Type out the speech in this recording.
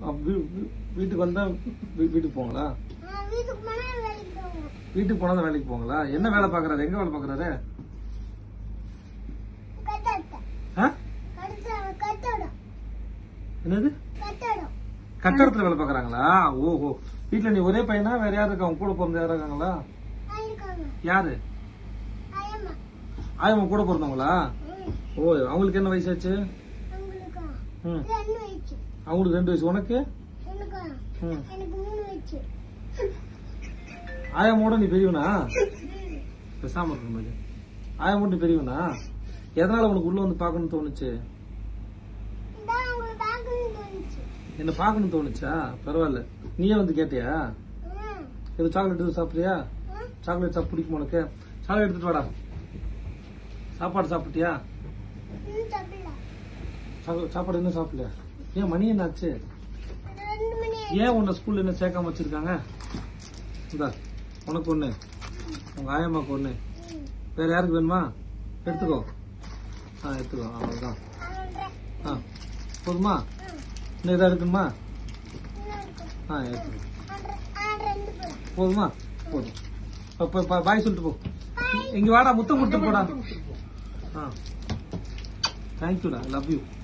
அப்ப வீ- வீ- வீட்டுக்கு வந்தா வீ- வீட்டுக்கு போங்களா ஆ, வீட்டுக்கு போனா வேலைக்கு போவோம் வீட்டுக்கு போனா தான் வேலைக்கு போங்களா என்ன வேலை பாக்குறாரு எங்க வேலை பாக்குறாரு கட்டட ஆ? கட்டட கட்டடம் என்னது கட்டடம் கட்டடத்துல வேலை பாக்குறாங்களா ஓஹோ வீட்டுல நீ ஒரே பையனா வேற யாரு இருக்கா உன் கூட பிறந்த யாரும் இருக்காங்களா ஆயிருக்காங்க யாரு ஆயம்மா ஆயம்மா கூட பிறந்தவங்களா ம், ஓ அவங்களுக்கு என்ன வயசாச்சு அவங்களுக்கா ம் ரெண்டு வயசு அவங்களுக்கு ரெண்டு வயசு உனக்கு எனக்கா ம் எனக்கு மூணு வயசு ஆயம்மோட நீ பெரியவனா பேசாம இருக்கணும் மாதிரி ஆயம்மோட நீ பெரியவனா எதனால உனக்கு உள்ள வந்து பார்க்கணும்னு தோணுச்சு இதான் உங்களுக்கு பார்க்கணும்னு தோணுச்சு என்ன பார்க்கணும்னு தோணுச்சா பரவாயில்ல நீயே வந்து கேட்டியா ம், இது சாக்லேட் எதுவும் சாப்பிட்றியா ம், சாக்லேட் சாப்பிட பிடிக்குமா உனக்கு சாக்லேட் எடுத்துட்டு வாடா சாப்பாடு சாப்பிட்டியா இன்னும் சாப்பிடல சாப்பா- சாப்பாடு இன்னும் சாப்பிடலையா ஏன் மணி என்ன ஆச்சு அது ரெண்டு மணி ஏன் உன்னை ஸ்கூல்ல என்ன சேர்க்காம வச்சிருக்காங்க இந்தா உனக்கு ஒண்ணு உங்க ஆயம்மாக்கு ஒண்ணு ம், வேற யாருக்கு வேணுமா எடுத்துக்கோ ஆ எடுத்துக்கோ அவ்வளவுதான் ஆறரை. ஆ போதுமா ம், இன்னும் எதாவது இருக்குமா இன்னும் இருக்கு. ஆ எடுத்துக்கோ ஆறரை, ஆறரை ரெண்டு போல. போதுமா போதும் ப- ப- ப- பாய் சொல்லிட்டு போ இங்க வாடா முத்தம் கொடுத்து போடா ஆ தேங்க்யூடா லவ் யூ